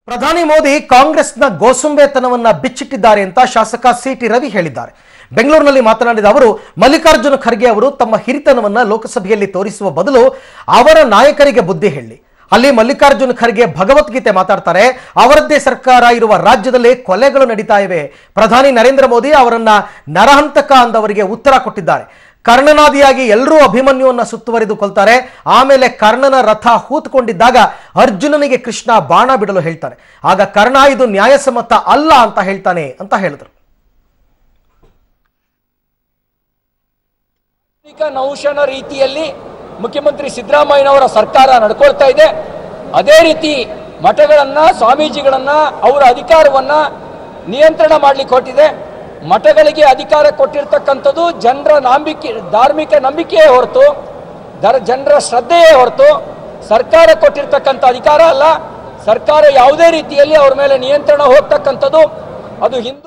ಪ್ರಧಾನಿ ಮೋದಿ ಕಾಂಗ್ರೆಸ್ನ ಗೋಸುಂಬೆತನವನ್ನ ಬಿಚ್ಚಿಟ್ಟಿದ್ದಾರೆ ಅಂತ ಶಾಸಕ ಸಿಟಿ ರವಿ ಹೇಳಿದ್ದಾರೆ ಬೆಂಗಳೂರಿನಲ್ಲಿ ಮಾತನಾಡಿದ ಅವರು ಮಲ್ಲಿಕಾರ್ಜುನ ಖರ್ಗೆ ಅವರು ತಮ್ಮ ಹಿರಿತನವನ್ನ ಲೋಕಸಭೆಯಲ್ಲಿ ತೋರಿಸುವ ಬದಲು ಅವರ ನಾಯಕರಿಗೆ ಬುದ್ಧಿ ಹೇಳಿ ಅಲ್ಲಿ ಮಲ್ಲಿಕಾರ್ಜುನ ಖರ್ಗೆ ಭಗವದ್ಗೀತೆ ಮಾತಾಡ್ತಾರೆ ಅವರದ್ದೇ ಸರ್ಕಾರ ಇರುವ ರಾಜ್ಯದಲ್ಲಿ ಕೊಲೆಗಳು ನಡೀತಾ ಇವೆ ಪ್ರಧಾನಿ ನರೇಂದ್ರ ಮೋದಿ ಅವರನ್ನ ನರಹಂತಕ ಅಂದವರಿಗೆ ಉತ್ತರ ಕೊಟ್ಟಿದ್ದಾರೆ ಕರ್ಣನಾದಿಯಾಗಿ ಎಲ್ಲರೂ ಅಭಿಮನ್ಯುವನ್ನ ಸುತ್ತುವರಿದು ಕೊಲ್ತಾರೆ ಆಮೇಲೆ ಕರ್ಣನ ರಥ ಹೂತ್ಕೊಂಡಿದ್ದಾಗ ಅರ್ಜುನನಿಗೆ ಕೃಷ್ಣ ಬಾಣ ಬಿಡಲು ಹೇಳ್ತಾರೆ ಆಗ ಕರ್ಣ ಇದು ನ್ಯಾಯಸಮ್ಮತ ಅಲ್ಲ ಅಂತ ಹೇಳ್ತಾನೆ ಅಂತ ಹೇಳಿದ್ರು ಆಧುನಿಕ ನೌಶನ ರೀತಿಯಲ್ಲಿ ಮುಖ್ಯಮಂತ್ರಿ ಸಿದ್ದರಾಮಯ್ಯನವರ ಸರ್ಕಾರ ನಡ್ಕೊಳ್ತಾ ಇದೆ ಅದೇ ರೀತಿ ಮಠಗಳನ್ನ ಸ್ವಾಮೀಜಿಗಳನ್ನ ಅವರ ಅಧಿಕಾರವನ್ನ ನಿಯಂತ್ರಣ ಮಾಡ್ಲಿಕ್ಕೆ ಹೊರಟಿದೆ ಮಠಗಳಿಗೆ ಅಧಿಕಾರ ಕೊಟ್ಟಿರ್ತಕ್ಕಂಥದ್ದು ಜನರ ನಂಬಿಕೆ ಧಾರ್ಮಿಕ ನಂಬಿಕೆಯೇ ಹೊರತು ದರ ಜನರ ಶ್ರದ್ಧೆಯೇ ಹೊರತು ಸರ್ಕಾರ ಕೊಟ್ಟಿರ್ತಕ್ಕಂಥ ಅಧಿಕಾರ ಅಲ್ಲ ಸರ್ಕಾರ ಯಾವುದೇ ರೀತಿಯಲ್ಲಿ ಅವ್ರ ಮೇಲೆ ನಿಯಂತ್ರಣ ಹೋಗ್ತಕ್ಕಂಥದ್ದು ಅದು Hindu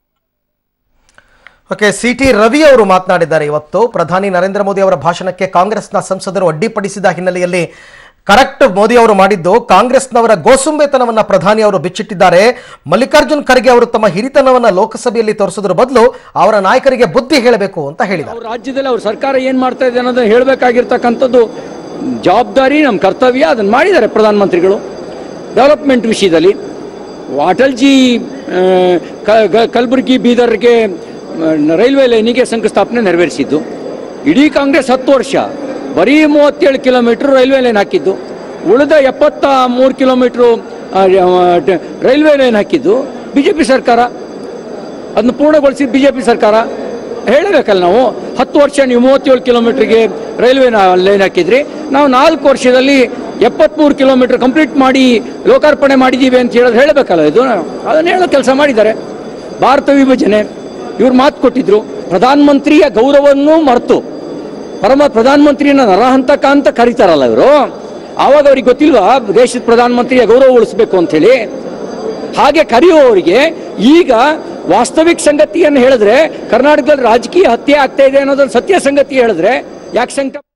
okay C T Ravi ಅವರು ಮಾತನಾಡಿದ್ದಾರೆ ಇವತ್ತು ಪ್ರಧಾನಿ ನರೇಂದ್ರ ಮೋದಿ ಅವರ ಭಾಷಣಕ್ಕೆ ಕಾಂಗ್ರೆಸ್ನ ಸಂಸದರು ಅಡ್ಡಿಪಡಿಸಿದ ಹಿನ್ನೆಲೆಯಲ್ಲಿ ಕರೆಕ್ಟ್ ಮೋದಿ ಅವರು ಮಾಡಿದ್ದು ಕಾಂಗ್ರೆಸ್ನವರ ಗೋಸುಂಬೆತನವನ್ನ ಪ್ರಧಾನಿ ಅವರು ಬಿಚ್ಚಿಟ್ಟಿದ್ದಾರೆ ಮಲ್ಲಿಕಾರ್ಜುನ್ ಖರ್ಗೆ ಅವರು ತಮ್ಮ ಹಿರಿತನವನ್ನ ಲೋಕಸಭೆಯಲ್ಲಿ ತೋರಿಸೋದ್ರ ಬದಲು ಅವರ ನಾಯಕರಿಗೆ ಬುದ್ಧಿ ಹೇಳಬೇಕು ಅಂತ ಹೇಳಿದ್ದಾರೆ ಅವ್ರ ರಾಜ್ಯದಲ್ಲಿ ಅವ್ರ ಸರ್ಕಾರ ಏನು ಮಾಡ್ತಾ ಇದೆ ಅನ್ನೋದನ್ನ ಹೇಳಬೇಕಾಗಿರ್ತಕ್ಕಂಥದ್ದು ಜವಾಬ್ದಾರಿ ನಮ್ಮ ಕರ್ತವ್ಯ ಅದನ್ನು ಮಾಡಿದ್ದಾರೆ ಪ್ರಧಾನಮಂತ್ರಿಗಳು ಡೆವಲಪ್ಮೆಂಟ್ ವಿಷಯದಲ್ಲಿ ಅಟಲ್ಜಿ ಆ, ಕ- ಗ- ಕಲಬುರಗಿ ಬೀದರ್ಗೆ ಆ, ರೈಲ್ವೆ ಲೈನಿಗೆ ಶಂಕುಸ್ಥಾಪನೆ ನೆರವೇರಿಸಿದ್ದು ಇಡೀ ಕಾಂಗ್ರೆಸ್ ಹತ್ತು ವರ್ಷ ಬರೀ ಮೂವತ್ತೇಳು ಕಿಲೋಮೀಟ್ರ್ ರೈಲ್ವೆ ಲೈನ್ ಹಾಕಿದ್ದು ಉಳಿದ ಎಪ್ಪತ್ತ ಮೂರು ಕಿಲೋಮೀಟ್ರು ಆ, ಆ, ಟ- ರೈಲ್ವೆ ಲೈನ್ ಹಾಕಿದ್ದು ಬಿ ಜೆ ಪಿ ಸರ್ಕಾರ ಅದನ್ನ ಪೂರ್ಣಗೊಳಿಸಿದ ಬಿಜೆಪಿ ಸರ್ಕಾರ ಹೇಳಬೇಕಲ್ಲ ನಾವು ಹತ್ತು ವರ್ಷ ನೀವು ಮೂವತ್ತೇಳು ಕಿಲೋಮೀಟರ್ಗೆ ರೈಲ್ವೆ ಲೈನ್ ಹಾಕಿದ್ರಿ ನಾವು ನಾಲ್ಕು ವರ್ಷದಲ್ಲಿ ಎಪ್ಪತ್ಮೂರು ಕಿಲೋಮೀಟರ್ ಕಂಪ್ಲೀಟ್ ಮಾಡಿ ಲೋಕಾರ್ಪಣೆ ಮಾಡಿದ್ದೀವಿ ಅಂತ ಹೇಳೋದು ಹೇಳಬೇಕಲ್ಲ ಇದು ಅದನ್ನು ಹೇಳೋ ಕೆಲಸ ಮಾಡಿದ್ದಾರೆ ಭಾರತ ವಿಭಜನೆ ಇವ್ರು ಮಾತು ಕೊಟ್ಟಿದ್ರು ಪ್ರಧಾನಮಂತ್ರಿಯ ಗೌರವವನ್ನು ಮರೆತು ಪರಮ ಪ್ರಧಾನಮಂತ್ರಿಯನ್ನ ನರಹಂತಕ ಅಂತ ಕರೀತಾರಲ್ಲ ಇವರು ಆವಾಗ ಅವ್ರಿಗೆ ಗೊತ್ತಿಲ್ವಾ ದೇಶದ ಪ್ರಧಾನಮಂತ್ರಿಯ ಗೌರವ ಉಳಿಸ್ಬೇಕು ಅಂತ ಹೇಳಿ ಹಾಗೆ ಕರೆಯುವವರಿಗೆ ಈಗ ವಾಸ್ತವಿಕ ಸಂಗತಿಯನ್ನು ಹೇಳಿದ್ರೆ ಕರ್ನಾಟಕದಲ್ಲಿ ರಾಜಕೀಯ ಹತ್ಯೆ ಆಗ್ತಾ ಇದೆ ಅನ್ನೋದೊಂದು ಸತ್ಯ ಸಂಗತಿ ಹೇಳಿದ್ರೆ ಯಾಕೆ ಸಂಕಟ